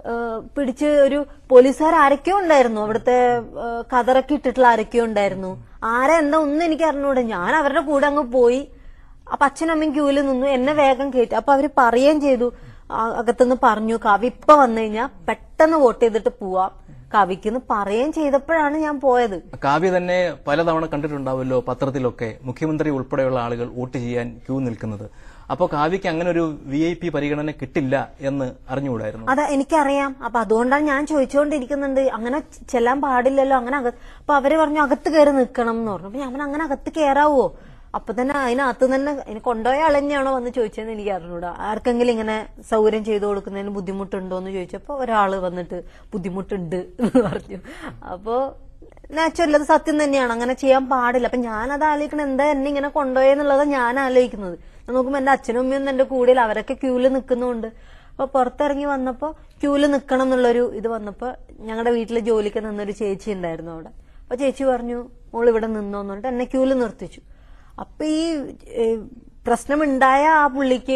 ഏഹ് പിടിച്ച് ഒരു പോലീസുകാർ ആരൊക്കെയോ ഉണ്ടായിരുന്നു അവിടുത്തെ ഏഹ് കതറൊക്കെ ഇട്ടിട്ടുള്ള ആരൊക്കെയോ ഉണ്ടായിരുന്നു ആരാ എന്താ ഒന്നും എനിക്ക് അറിഞ്ഞൂടെ ഞാൻ അവരുടെ കൂടെ അങ്ങ് പോയി അപ്പൊ അച്ഛനും അമ്മയും ക്യൂവിൽ നിന്നു എന്നെ വേഗം കയറ്റി അപ്പൊ അവര് പറയുകയും ചെയ്തു ആ, അകത്തുനിന്ന് പറഞ്ഞു കവി ഇപ്പൊ വന്നു കഴിഞ്ഞാൽ പെട്ടെന്ന് വോട്ട് ചെയ്തിട്ട് പോവാം കവിക്ക് പറയുകയും ചെയ്തപ്പോഴാണ് ഞാൻ പോയത് കാവ്യ തന്നെ പലതവണ കണ്ടിട്ടുണ്ടാവുമല്ലോ പത്രത്തിലൊക്കെ മുഖ്യമന്ത്രി ഉൾപ്പെടെയുള്ള ആളുകൾ വോട്ട് ചെയ്യാൻ ക്യൂ നിൽക്കുന്നത് അപ്പോൾ കാവ്യക്ക് അങ്ങനെ ഒരു വി ഐ പി പരിഗണന കിട്ടില്ല എന്ന് അറിഞ്ഞുകൂടായിരുന്നു അതെ എനിക്കറിയാം അപ്പൊ അതുകൊണ്ടാണ് ഞാൻ ചോദിച്ചുകൊണ്ടിരിക്കുന്നുണ്ട് അങ്ങനെ ചെല്ലാൻ പാടില്ലല്ലോ അങ്ങനെ അകത്ത് അപ്പൊ അവര് പറഞ്ഞു അകത്ത് കയറി നിൽക്കണം എന്ന് പറഞ്ഞു അപ്പൊ ഞാൻ പറഞ്ഞു, അങ്ങനെ അകത്ത് കയറാവോ അപ്പൊ തന്നെ അതിനകത്ത് തന്നെ അതിന് കൊണ്ടുപോയ ആൾ തന്നെയാണോ വന്ന് ചോദിച്ചതെന്ന് എനിക്ക് അറിഞ്ഞൂടാ ആർക്കെങ്കിലും ഇങ്ങനെ സൗകര്യം ചെയ്തു കൊടുക്കുന്നതിന് ബുദ്ധിമുട്ടുണ്ടോ എന്ന് ചോദിച്ചപ്പോ ഒരാള് വന്നിട്ട് ബുദ്ധിമുട്ടുണ്ട് എന്ന് പറഞ്ഞു അപ്പോ നാച്ചുറൽ അത് സത്യം തന്നെയാണ് അങ്ങനെ ചെയ്യാൻ പാടില്ല അപ്പൊ ഞാനത് ആലോചിക്കണം എന്താ എന്നെ ഇങ്ങനെ കൊണ്ടുപോയെന്നുള്ളത് ഞാൻ ആലോചിക്കുന്നത് ഞാൻ നോക്കുമ്പോ എന്റെ അച്ഛനും അമ്മയും എന്റെ കൂടെ അവരൊക്കെ ക്യൂല് നിൽക്കുന്നുണ്ട് അപ്പൊ പുറത്തിറങ്ങി വന്നപ്പോ ക്യൂല് നിൽക്കണം എന്നുള്ളൊരു ഇത് വന്നപ്പോ ഞങ്ങളുടെ വീട്ടിൽ ജോലിക്ക് നിന്നൊരു ചേച്ചി ഉണ്ടായിരുന്നു അവിടെ അപ്പൊ ചേച്ചി പറഞ്ഞു മോൾ ഇവിടെ നിന്നോന്ന് പറഞ്ഞിട്ട് എന്നെ ക്യൂല് നിർത്തിച്ചു അപ്പൊ ഈ ഏഹ്, പ്രശ്നമുണ്ടായ ആ പുള്ളിക്ക്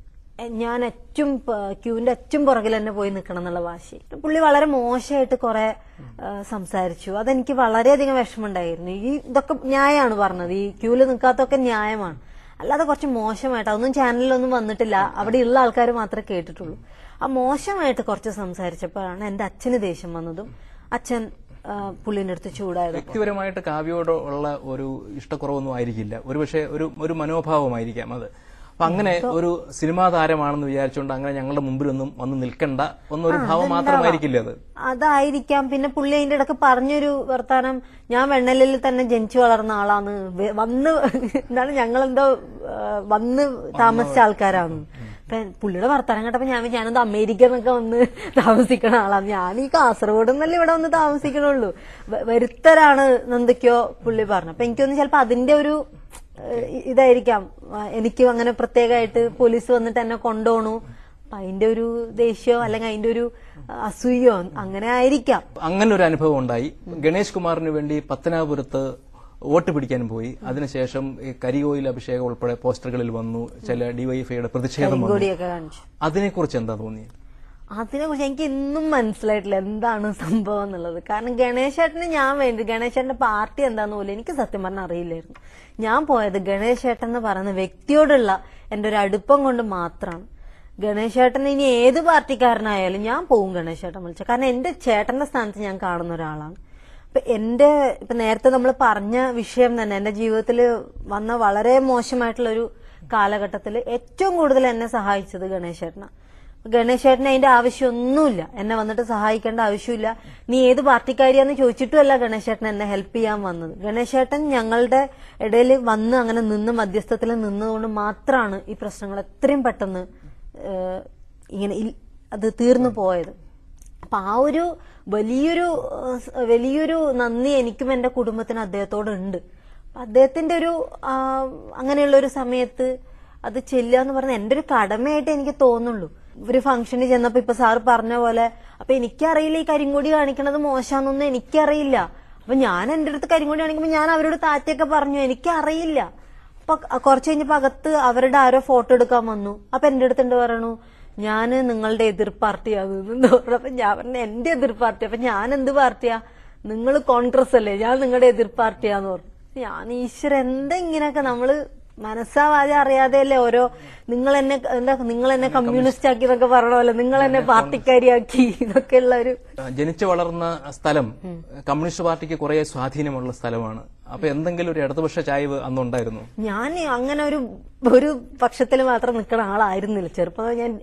ഞാൻ ഏറ്റവും പ- ക്യൂവിന്റെ ഏറ്റവും പുറകിൽ തന്നെ പോയി നിൽക്കണം എന്നുള്ള വാശി പുള്ളി വളരെ മോശമായിട്ട് കുറെ ആ, സംസാരിച്ചു അതെനിക്ക് വളരെയധികം വിഷമമുണ്ടായിരുന്നു ഈ ഇതൊക്കെ ന്യായമാണ് പറഞ്ഞത് ഈ ക്യൂവിൽ നിൽക്കാത്തൊക്കെ ന്യായമാണ് അല്ലാതെ കുറച്ച് മോശമായിട്ട് അതൊന്നും ചാനലിലൊന്നും വന്നിട്ടില്ല അവിടെ ഉള്ള ആൾക്കാർ മാത്രമേ കേട്ടിട്ടുള്ളൂ ആ മോശമായിട്ട് കുറച്ച് സംസാരിച്ചപ്പോഴാണ് എന്റെ അച്ഛന് ദേഷ്യം വന്നതും അച്ഛൻ ആ, പുള്ളിന്റെ അടുത്ത് ചൂടായത് വ്യക്തിപരമായിട്ട് കാവ്യയോട് ഉള്ള ഒരു ഇഷ്ടക്കുറവൊന്നും ആയിരിക്കില്ല ഒരുപക്ഷെ ഒരു ഒരു മനോഭാവമായിരിക്കാം അത് അപ്പൊ അങ്ങനെ ഒരു സിനിമാ താരമാണെന്ന് വിചാരിച്ചുകൊണ്ട് അങ്ങനെ ഞങ്ങളുടെ മുമ്പിലൊന്നും വന്ന് നിൽക്കണ്ട എന്നൊരു ഭാവം മാത്രമായിരിക്കില്ല അത് അതായിരിക്കാം പിന്നെ പുള്ളി അതിന്റെ ഇടക്ക് പറഞ്ഞൊരു വർത്താനം ഞാൻ വെണ്ണലിൽ തന്നെ ജനിച്ചു വളർന്ന ആളാണ് വെ- വന്ന് എന്താണ് ഞങ്ങളെന്തോ ആ, വന്ന് താമസിച്ച ആൾക്കാരാണ് അപ്പൊ പുള്ളിയുടെ വർത്താനം കേട്ടപ്പോ ഞാൻ വിചാരിച്ചു, ഞാനെന്തോ അമേരിക്ക എന്നൊക്കെ വന്ന് താമസിക്കണ ആളാണ് ഞാൻ ഈ കാസർഗോഡ് നിന്നല്ലേ ഇവിടെ വന്ന് താമസിക്കണുള്ളൂ വ- വരുത്തരാണ് എന്തൊക്കെയോ പുള്ളി പറഞ്ഞു അപ്പൊ എനിക്കൊന്ന് ചിലപ്പോ അതിന്റെ ഒരു ഏഹ് ഇതായിരിക്കാം ആ, എനിക്കും അങ്ങനെ പ്രത്യേകമായിട്ട് പോലീസ് വന്നിട്ട് എന്നെ കൊണ്ടുപോണു അപ്പൊ അതിന്റെ ഒരു ദേഷ്യമോ അല്ലെങ്കിൽ അതിന്റെ ഒരു അസൂയോ അങ്ങനെ ആയിരിക്കാം അങ്ങനെ ഒരു അനുഭവം ഉണ്ടായി ഗണേഷ് കുമാറിന് വേണ്ടി പത്തനാപുരത്ത് വോട്ട് പിടിക്കാൻ പോയി അതിനുശേഷം ഈ കരിയോയിൽ അഭിഷേകം ഉൾപ്പെടെ പോസ്റ്ററുകളിൽ വന്നു ചില ഡിവൈഎഫ്ഐയുടെ പ്രതിഷേധം വന്നു കൊടിയൊക്കെ കാണിച്ചു അതിനെക്കുറിച്ച് എന്താ തോന്നിയത് അതിനെ കുറിച്ച് എനിക്ക് ഇന്നും മനസ്സിലായിട്ടില്ല എന്താണ് സംഭവം എന്നുള്ളത് കാരണം ഗണേശേട്ടന് ഞാൻ വേണ്ടി ഗണേശേട്ടന്റെ പാർട്ടി എന്താന്ന് പോലും എനിക്ക് സത്യം പറഞ്ഞാൽ അറിയില്ലായിരുന്നു ഞാൻ പോയത് ഗണേശേട്ടൻ എന്ന് പറയുന്ന വ്യക്തിയോടുള്ള എന്റെ ഒരു അടുപ്പം കൊണ്ട് മാത്രമാണ് ഗണേശേട്ടൻ ഇനി ഏത് പാർട്ടിക്കാരനായാലും ഞാൻ പോവും ഗണേശേട്ടൻ വിളിച്ച കാരണം എന്റെ ചേട്ടന്റെ സ്ഥാനത്ത് ഞാൻ കാണുന്ന ഒരാളാണ് ഇപ്പൊ എന്റെ ഇപ്പൊ നേരത്തെ നമ്മൾ പറഞ്ഞ വിഷയം തന്നെ എന്റെ ജീവിതത്തിൽ വന്ന വളരെ മോശമായിട്ടുള്ള ഒരു കാലഘട്ടത്തിൽ ഏറ്റവും കൂടുതൽ എന്നെ സഹായിച്ചത് ഗണേശേട്ടനാണ് ഗണേശേട്ടന് അതിന്റെ ആവശ്യമൊന്നുമില്ല എന്നെ വന്നിട്ട് സഹായിക്കേണ്ട ആവശ്യമില്ല നീ ഏത് പാർട്ടിക്കാരിയാന്ന് ചോദിച്ചിട്ടുമല്ല ഗണേശേട്ടൻ എന്നെ ഹെൽപ്പ് ചെയ്യാൻ വന്നത് ഗണേശേട്ടൻ ഞങ്ങളുടെ ഇടയിൽ വന്ന് അങ്ങനെ നിന്ന് മധ്യസ്ഥത്തിൽ നിന്നതുകൊണ്ട് മാത്രമാണ് ഈ പ്രശ്നങ്ങൾ എത്രയും പെട്ടെന്ന് ഏഹ്, ഇങ്ങനെ ഇൽ- അത് തീർന്നു പോയത് അപ്പൊ ആ ഒരു വലിയൊരു ഏഹ്, സ് വലിയൊരു നന്ദി എനിക്കും എന്റെ കുടുംബത്തിനും അദ്ദേഹത്തോടുണ്ട് അപ്പൊ അദ്ദേഹത്തിന്റെ ഒരു ആ, അങ്ങനെയുള്ള ഒരു സമയത്ത് അത് ചെല്ലുക എന്ന് പറഞ്ഞാൽ എന്റെ ഒരു കടമയായിട്ട് എനിക്ക് തോന്നുള്ളൂ ഒരു ഫംഗ്ഷന് ചെന്നപ്പോ ഇപ്പൊ സാറ് പറഞ്ഞ പോലെ അപ്പൊ എനിക്കറിയില്ല ഈ കരിങ്കൊടി കാണിക്കണത് മോശമാണെന്നൊന്നും എനിക്കറിയില്ല അപ്പൊ ഞാൻ എന്റെ അടുത്ത് കരിങ്കൊടി കാണിക്കുമ്പോ ഞാൻ അവരോട് താറ്റയൊക്കെ പറഞ്ഞു എനിക്കറിയില്ല അപ്പൊ കുറച്ച് കഴിഞ്ഞപ്പോ അകത്ത് അവരുടെ ആരോ ഫോട്ടോ എടുക്കാൻ വന്നു അപ്പൊ എന്റെ അടുത്ത് എന്ത് പറയണു ഞാന് നിങ്ങളുടെ എതിർ പാർട്ടിയാകുന്നു പറഞ്ഞപ്പോ ഞാൻ പറഞ്ഞു എന്റെ എതിർ പാർട്ടി അപ്പൊ ഞാൻ എന്ത് പാർട്ടിയാ നിങ്ങൾ കോൺഗ്രസ് അല്ലേ ഞാൻ നിങ്ങളുടെ എതിർ പാർട്ടിയാന്ന് പറഞ്ഞു ഞാൻ ഈശ്വര എന്താ ഇങ്ങനെയൊക്കെ നമ്മള് മനസ്സാവാതെ അറിയാതെ അല്ലേ ഓരോ നിങ്ങൾ എന്നെ എന്താ നിങ്ങൾ എന്നെ കമ്മ്യൂണിസ്റ്റ് ആക്കി എന്നൊക്കെ പറഞ്ഞ പോലെ നിങ്ങൾ എന്നെ പാർട്ടിക്കാരിയാക്കി ഇതൊക്കെയുള്ള ഒരു ആ, ജനിച്ചു വളർന്ന സ്ഥലം കമ്മ്യൂണിസ്റ്റ് പാർട്ടിക്ക് കുറെ സ്വാധീനമുള്ള സ്ഥലമാണ് അപ്പൊ എന്തെങ്കിലും ഒരു ഇടതുപക്ഷ ചായ്വ് അന്നുണ്ടായിരുന്നു ഞാൻ അങ്ങനെ ഒരു ഒരു പക്ഷത്തിൽ മാത്രം നിൽക്കുന്ന ആളായിരുന്നില്ല ചെറുപ്പം ഞാൻ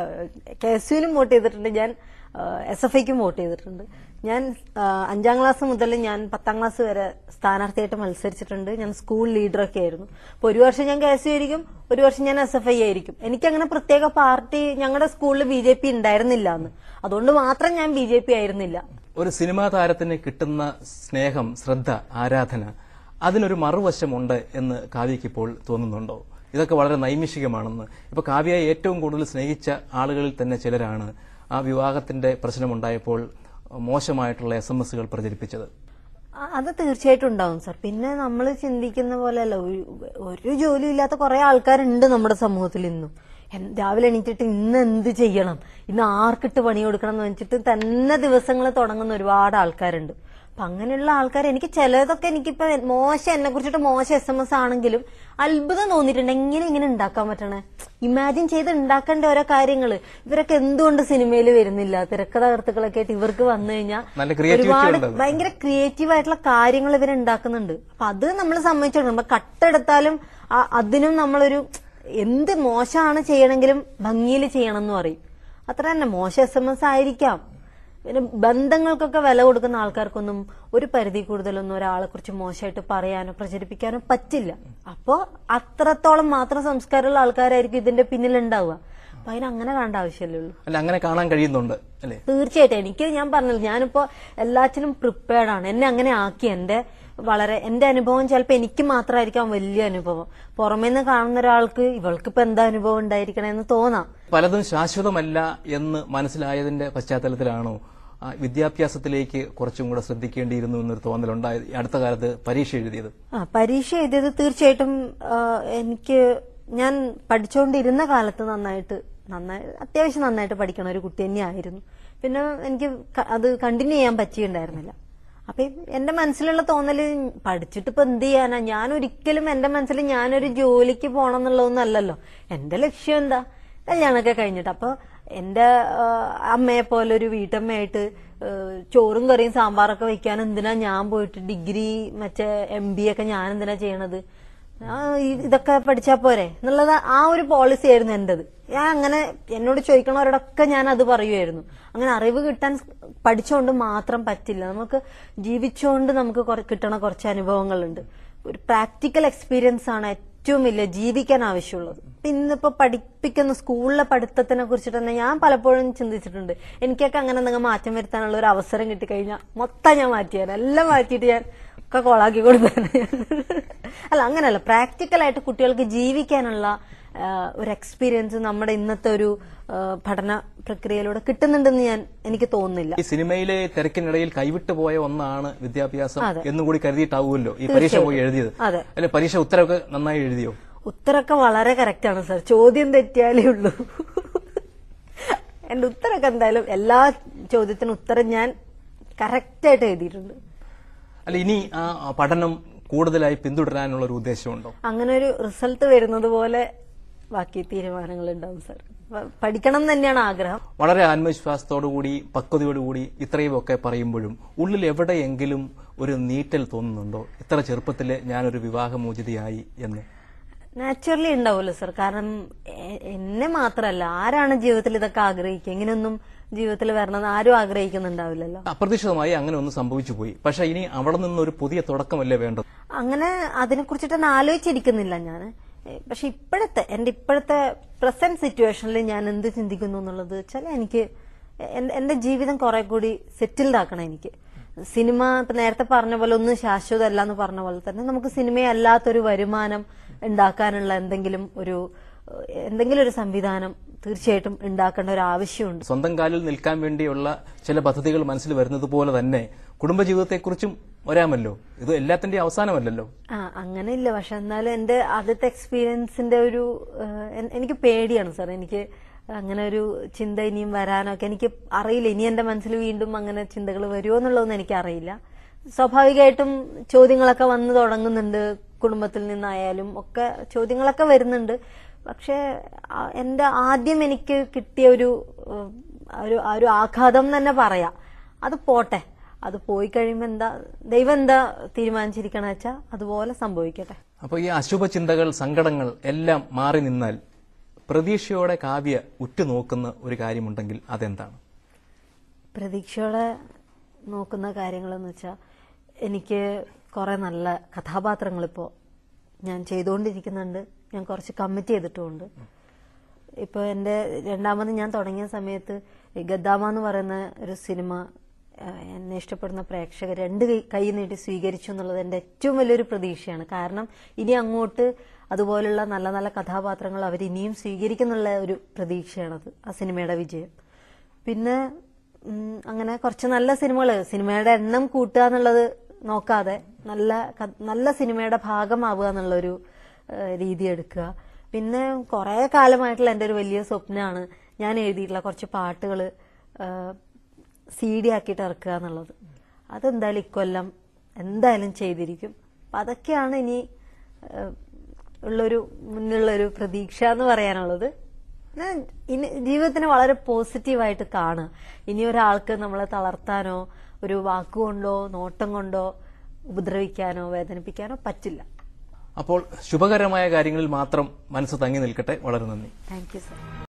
കെ എസ് യുവിലും വോട്ട് ചെയ്തിട്ടുണ്ട് ഞാൻ എസ് എഫ് ഐക്കും വോട്ട് ചെയ്തിട്ടുണ്ട് ഞാൻ ആ, അഞ്ചാം ക്ലാസ് മുതൽ ഞാൻ പത്താം ക്ലാസ് വരെ സ്ഥാനാർത്ഥിയായിട്ട് മത്സരിച്ചിട്ടുണ്ട് ഞാൻ സ്കൂൾ ലീഡറൊക്കെ ആയിരുന്നു അപ്പൊ ഒരു വർഷം ഞാൻ കെ എസ് യു ആയിരിക്കും ഒരു വർഷം ഞാൻ എസ് എഫ് ഐ ആയിരിക്കും എനിക്കങ്ങനെ പ്രത്യേക പാർട്ടി ഞങ്ങളുടെ സ്കൂളിൽ ബി ജെ പി ഉണ്ടായിരുന്നില്ല എന്ന് അതുകൊണ്ട് മാത്രം ഞാൻ ബി ജെ പി ആയിരുന്നില്ല ഒരു സിനിമാ താരത്തിന് കിട്ടുന്ന സ്നേഹം ശ്രദ്ധ ആരാധന അതിനൊരു മറുവശമുണ്ട് എന്ന് കാവ്യയ്ക്ക് ഇപ്പോൾ തോന്നുന്നുണ്ടോ ഇതൊക്കെ വളരെ നൈമിഷികമാണെന്ന് ഇപ്പൊ കാവ്യയെ ഏറ്റവും കൂടുതൽ സ്നേഹിച്ച ആളുകളിൽ തന്നെ ചിലരാണ് ആ വിവാഹത്തിന്റെ പ്രശ്നമുണ്ടായപ്പോൾ മോശമായിട്ടുള്ള എസ് എം എസുകൾ പ്രചരിപ്പിച്ചത് അ- അത് തീർച്ചയായിട്ടും ഉണ്ടാവും സാർ പിന്നെ നമ്മൾ ചിന്തിക്കുന്ന പോലെയല്ല ഒരു- ഒരു ജോലി ഇല്ലാത്ത കുറെ ആൾക്കാരുണ്ട് നമ്മുടെ സമൂഹത്തിൽ ഇന്നും എൻ- രാവിലെ എണീറ്റിട്ട് ഇന്ന് എന്ത് ചെയ്യണം ഇന്ന് ആർക്കിട്ട് പണി കൊടുക്കണം എന്ന് വെച്ചിട്ട് തന്നെ ദിവസങ്ങൾ തുടങ്ങുന്ന ഒരുപാട് ആൾക്കാരുണ്ട് അപ്പൊ അങ്ങനെയുള്ള ആൾക്കാർ എനിക്ക് ചിലതൊക്കെ എനിക്കിപ്പോ മോശം എന്നെ കുറിച്ചിട്ട് മോശം എസ് എം എസ് ആണെങ്കിലും അത്ഭുതം തോന്നിയിട്ടുണ്ട് എങ്ങനെ ഇങ്ങനെ ഉണ്ടാക്കാൻ പറ്റണേ ഇമാജിൻ ചെയ്ത് ഉണ്ടാക്കേണ്ട ഓരോ കാര്യങ്ങള് ഇവരൊക്കെ എന്തുകൊണ്ട് സിനിമയിൽ വരുന്നില്ല തിരക്കഥാകൃത്തുക്കളൊക്കെ ആയിട്ട് ഇവർക്ക് വന്നു കഴിഞ്ഞാൽ നല്ല creativity ഒരുപാട് ഉണ്ട് അത്. ഭയങ്കര ക്രിയേറ്റീവ് ആയിട്ടുള്ള കാര്യങ്ങൾ ഇവർ ഉണ്ടാക്കുന്നുണ്ട് അപ്പൊ അത് നമ്മൾ സമ്മതിച്ചോളൂ നമ്മൾ കട്ടെടുത്താലും ആ- അതിനും നമ്മളൊരു എന്ത് മോശമാണ് ചെയ്യണമെങ്കിലും ഭംഗിയിൽ ചെയ്യണം എന്ന് പറയും അത്ര തന്നെ മോശം എസ് എം എസ് ആയിരിക്കാം പിന്നെ ബന്ധങ്ങൾക്കൊക്കെ വില കൊടുക്കുന്ന ആൾക്കാർക്കൊന്നും ഒരു പരിധി കൂടുതലൊന്നും ഒരാളെ കുറിച്ച് മോശമായിട്ട് പറയാനോ പ്രചരിപ്പിക്കാനോ പറ്റില്ല അപ്പോ അത്രത്തോളം മാത്രം സംസ്കാരമുള്ള ആൾക്കാരായിരിക്കും ഇതിന്റെ പിന്നിലുണ്ടാവുക അപ്പൊ അതിന് അങ്ങനെ കാണേണ്ട ആവശ്യമല്ലേ ഉള്ളൂ അല്ല അങ്ങനെ കാണാൻ കഴിയുന്നുണ്ട് അല്ലേ തീർച്ചയായിട്ടും എനിക്ക് ഞാൻ പറഞ്ഞില്ല ഞാനിപ്പോ എല്ലാറ്റിനും പ്രിപ്പയർഡ് ആണ് എന്നെ അങ്ങനെ ആക്കി എന്റെ വളരെ എന്റെ അനുഭവം ചിലപ്പോൾ എനിക്ക് മാത്രമായിരിക്കാം വലിയ അനുഭവം പുറമേ നിന്ന് കാണുന്ന ഒരാൾക്ക് ഇവൾക്കിപ്പോ എന്താ അനുഭവം ഉണ്ടായിരിക്കണേന്ന് തോന്നാം പലതും ശാശ്വതമല്ല എന്ന് മനസ്സിലായതിന്റെ പശ്ചാത്തലത്തിലാണോ ആ, വിദ്യാഭ്യാസത്തിലേക്ക് കുറച്ചും കൂടെ ശ്രദ്ധിക്കേണ്ടിയിരുന്നു എന്നൊരു തോന്നലുണ്ടായത് ഈ അടുത്ത കാലത്ത് പരീക്ഷ എഴുതിയത് ആ പരീക്ഷ എഴുതിയത് തീർച്ചയായിട്ടും ആ, എനിക്ക് ഞാൻ പഠിച്ചുകൊണ്ടിരുന്ന കാലത്ത് നന്നായിട്ട് നന്നായി അത്യാവശ്യം നന്നായിട്ട് പഠിക്കണ ഒരു കുട്ടി തന്നെയായിരുന്നു പിന്നെ എനിക്ക് ക- അത് കണ്ടിന്യൂ ചെയ്യാൻ പറ്റിയിട്ടുണ്ടായിരുന്നില്ല അപ്പൊ ഈ എന്റെ മനസ്സിലുള്ള തോന്നല് പഠിച്ചിട്ട് ഇപ്പൊ എന്ത് ചെയ്യാനാ ഞാൻ ഒരിക്കലും എന്റെ മനസ്സിൽ ഞാനൊരു ജോലിക്ക് പോണം എന്നുള്ളതൊന്നും അല്ലല്ലോ എന്റെ ലക്ഷ്യം എന്താ കല്യാണമൊക്കെ കഴിഞ്ഞിട്ട് അപ്പൊ എന്റെ ആ, അമ്മയെ പോലെ ഒരു വീട്ടമ്മയായിട്ട് ആ, ചോറും കറിയും സാമ്പാറൊക്കെ വെക്കാൻ എന്തിനാ ഞാൻ പോയിട്ട് ഡിഗ്രി മറ്റേ എം ബി ഒക്കെ ഞാൻ എന്തിനാ ചെയ്യണത് ആ, ഈ- ഇതൊക്കെ പഠിച്ചാ പോരെ എന്നുള്ളത് ആ ഒരു പോളിസി ആയിരുന്നു എന്റേത് ഞാൻ അങ്ങനെ എന്നോട് ചോദിക്കണവരോടൊക്കെ ഞാൻ അത് പറയുമായിരുന്നു അങ്ങനെ അറിവ് കിട്ടാൻ പഠിച്ചുകൊണ്ട് മാത്രം പറ്റില്ല നമുക്ക് ജീവിച്ചുകൊണ്ട് നമുക്ക് കുറ- കിട്ടണ കുറച്ച് അനുഭവങ്ങളുണ്ട് ഒരു പ്രാക്ടിക്കൽ എക്സ്പീരിയൻസ് ആണ് ഏറ്റവും വലിയ ജീവിക്കാൻ ആവശ്യമുള്ളത് ഇപ്പൊ ഇന്നിപ്പോ പഠിപ്പിക്കുന്ന സ്കൂളിലെ പഠിത്തത്തിനെ കുറിച്ചിട്ട് തന്നെ ഞാൻ പലപ്പോഴും ചിന്തിച്ചിട്ടുണ്ട് എനിക്കൊക്കെ അങ്ങനെ എന്തെങ്കിലും മാറ്റം വരുത്താനുള്ള ഒരു അവസരം കിട്ടിക്കഴിഞ്ഞാൽ മൊത്തം ഞാൻ മാറ്റിയാൽ എല്ലാം മാറ്റിയിട്ട് ഞാൻ ഒക്കെ കൊളാക്കി കൊടുത്തേനെ അല്ല അങ്ങനെയല്ല പ്രാക്ടിക്കലായിട്ട് കുട്ടികൾക്ക് ജീവിക്കാനുള്ള ആ, ഒരു എക്സ്പീരിയൻസ് നമ്മുടെ ഇന്നത്തെ ഒരു ആ, പഠന പ്രക്രിയയിലൂടെ കിട്ടുന്നുണ്ടെന്ന് ഞാൻ എനിക്ക് തോന്നുന്നില്ല ഈ സിനിമയിലെ തിരക്കിനിടയിൽ കൈവിട്ടു പോയ ഒന്നാണ് വിദ്യാഭ്യാസം അതെ. എന്നുകൂടി കരുതിയിട്ടാവുമല്ലോ ഈ പരീക്ഷ പോയി എഴുതിയത് അതെ. അല്ലെ പരീക്ഷ ഉത്തരവൊക്കെ നന്നായി എഴുതിയോ ഉത്തരമൊക്കെ വളരെ കറക്റ്റ് ആണ് സാർ ചോദ്യം തെറ്റിയാലേ ഉള്ളൂ എന്റെ ഉത്തരമൊക്കെ എന്തായാലും എല്ലാ ചോദ്യത്തിനും ഉത്തരം ഞാൻ കറക്റ്റായിട്ട് എഴുതിയിട്ടുണ്ട് അല്ല ഇനി ആ പഠനം കൂടുതലായി പിന്തുടരാനുള്ള ഒരു ഉദ്ദേശമുണ്ടോ അങ്ങനെ ഒരു റിസൾട്ട് വരുന്നത് പോലെ ബാക്കി തീരുമാനങ്ങൾ ഉണ്ടാവും സാർ പ- പഠിക്കണം എന്ന് തന്നെയാണ് ആഗ്രഹം വളരെ ആത്മവിശ്വാസത്തോടുകൂടി പക്വതയോടുകൂടി ഇത്രയുമൊക്കെ പറയുമ്പോഴും ഉള്ളിൽ എവിടെയെങ്കിലും ഒരു നീറ്റൽ തോന്നുന്നുണ്ടോ ഇത്ര ചെറുപ്പത്തില് ഞാനൊരു വിവാഹമോചിതയായി എന്ന് നാച്ചുറലി ഉണ്ടാവുമല്ലോ സർ കാരണം എ- എന്നെ മാത്രമല്ല ആരാണ് ജീവിതത്തിൽ ഇതൊക്കെ ആഗ്രഹിക്കുക ഇങ്ങനെയൊന്നും ജീവിതത്തിൽ വരണമെന്ന് ആരും ആഗ്രഹിക്കുന്നുണ്ടാവില്ലല്ലോ അപ്രതീക്ഷിതമായി അങ്ങനെ ഒന്ന് സംഭവിച്ചു പോയി പക്ഷെ ഇനി അവിടെ നിന്നൊരു പുതിയ തുടക്കമല്ലേ വേണ്ടത് അങ്ങനെ അതിനെ കുറിച്ചിട്ടൊന്നും ആലോചിച്ചിരിക്കുന്നില്ല ഞാൻ പക്ഷെ ഇപ്പോഴത്തെ എന്റെ ഇപ്പോഴത്തെ പ്രസന്റ് സിറ്റുവേഷനിൽ ഞാൻ എന്ത് ചിന്തിക്കുന്നു എന്നുള്ളത് വെച്ചാൽ എനിക്ക് എൻ- എന്റെ ജീവിതം കുറെ കൂടി സെറ്റിൽഡ് ആക്കണം എനിക്ക് സിനിമ ഇപ്പൊ നേരത്തെ പറഞ്ഞ പോലെ ഒന്നും ശാശ്വതമല്ല എന്ന് പറഞ്ഞ പോലെ തന്നെ നമുക്ക് സിനിമയല്ലാത്തൊരു വരുമാനം ഉണ്ടാക്കാനുള്ള എന്തെങ്കിലും ഒരു ഏഹ്, എന്തെങ്കിലും ഒരു സംവിധാനം തീർച്ചയായിട്ടും ഉണ്ടാക്കേണ്ട ഒരു ആവശ്യമുണ്ട് സ്വന്തം കാലിൽ നിൽക്കാൻ വേണ്ടിയുള്ള ചില പദ്ധതികൾ മനസ്സിൽ വരുന്നത് പോലെ തന്നെ കുടുംബജീവിതത്തെക്കുറിച്ചും വരാമല്ലോ ഇത് എല്ലാത്തിന്റെ അവസാനമല്ലല്ലോ ആ അങ്ങനെ ഇല്ല പക്ഷെ എന്നാലും എന്റെ ആദ്യത്തെ എക്സ്പീരിയൻസിന്റെ ഒരു ഏഹ്, എൻ- എനിക്ക് പേടിയാണ് സാർ എനിക്ക് അങ്ങനെ ഒരു ചിന്ത ഇനിയും വരാനൊക്കെ എനിക്ക് അറിയില്ല ഇനി എന്റെ മനസ്സിൽ വീണ്ടും അങ്ങനെ ചിന്തകൾ വരുമോ എന്നുള്ളതൊന്നും എനിക്ക് അറിയില്ല സ്വാഭാവികമായിട്ടും ചോദ്യങ്ങളൊക്കെ വന്നു തുടങ്ങുന്നുണ്ട് കുടുംബത്തിൽ നിന്നായാലും ഒക്കെ ചോദ്യങ്ങളൊക്കെ വരുന്നുണ്ട് പക്ഷെ ആ, എന്റെ ആദ്യം എനിക്ക് കിട്ടിയ ഒരു ഏഹ്, ഒരു ആ ഒരു ആഘാതം തന്നെ പറയാം അത് പോട്ടെ അത് പോയി കഴിയുമ്പോ എന്താ ദൈവം എന്താ തീരുമാനിച്ചിരിക്കണ വെച്ചാ അതുപോലെ സംഭവിക്കട്ടെ അപ്പോൾ ഈ അശുഭ ചിന്തകൾ സങ്കടങ്ങൾ എല്ലാം മാറി നിന്നാൽ പ്രതീക്ഷയോടെ കാവ്യ ഉറ്റുനോക്കുന്ന ഒരു കാര്യമുണ്ടെങ്കിൽ അതെന്താണ് പ്രതീക്ഷയോടെ നോക്കുന്ന കാര്യങ്ങളെന്ന് വെച്ചാൽ എനിക്ക് കുറെ നല്ല കഥാപാത്രങ്ങൾ ഇപ്പോൾ ഞാൻ ചെയ്തുകൊണ്ടിരിക്കുന്നുണ്ട് ഞാൻ കുറച്ച് കമ്മിറ്റ് ചെയ്തിട്ടുമുണ്ട് ഇപ്പോൾ എൻ്റെ രണ്ടാമത് ഞാൻ തുടങ്ങിയ സമയത്ത് ഈ ഗദ്ദാമ എന്ന് പറയുന്ന ഒരു സിനിമ ആ, എന്നെ ഇഷ്ടപ്പെടുന്ന പ്രേക്ഷകർ രണ്ട് കൈ കൈ നീട്ടി സ്വീകരിച്ചു എന്നുള്ളത് എൻ്റെ ഏറ്റവും വലിയൊരു പ്രതീക്ഷയാണ് കാരണം ഇനി അങ്ങോട്ട് അതുപോലുള്ള നല്ല നല്ല കഥാപാത്രങ്ങൾ അവർ ഇനിയും സ്വീകരിക്കുന്നുള്ള ഒരു പ്രതീക്ഷയാണത് ആ സിനിമയുടെ വിജയം പിന്നെ ഉം, അങ്ങനെ കുറച്ച് നല്ല സിനിമകൾ സിനിമയുടെ എണ്ണം കൂട്ടുക എന്നുള്ളത് നോക്കാതെ നല്ല ക- നല്ല സിനിമയുടെ ഭാഗമാവുക എന്നുള്ളൊരു ഏഹ്, രീതി എടുക്കുക പിന്നെ കുറേ കാലമായിട്ടുള്ള എൻ്റെ ഒരു വലിയ സ്വപ്നമാണ് ഞാൻ എഴുതിയിട്ടുള്ള കുറച്ച് പാട്ടുകൾ സി ഡി ആക്കിയിട്ട് ഇറക്കുക എന്നുള്ളത് അതെന്തായാലും ഇക്കൊല്ലം എന്തായാലും ചെയ്തിരിക്കും അപ്പം അതൊക്കെയാണ് ഇനി ആ, ഉള്ളൊരു മുന്നിലുള്ളൊരു പ്രതീക്ഷ എന്ന് പറയാനുള്ളത് പിന്നെ ഇനി ജീവിതത്തിനെ വളരെ പോസിറ്റീവായിട്ട് കാണുക ഇനി ഒരാൾക്ക് നമ്മളെ തളർത്താനോ ഒരു വാക്കുകൊണ്ടോ നോട്ടം കൊണ്ടോ ഉപദ്രവിക്കാനോ വേദനിപ്പിക്കാനോ പറ്റില്ല അപ്പോൾ ശുഭകരമായ കാര്യങ്ങളിൽ മാത്രം മനസ്സ് തങ്ങി നിൽക്കട്ടെ വളരെ നന്ദി താങ്ക് യു സർ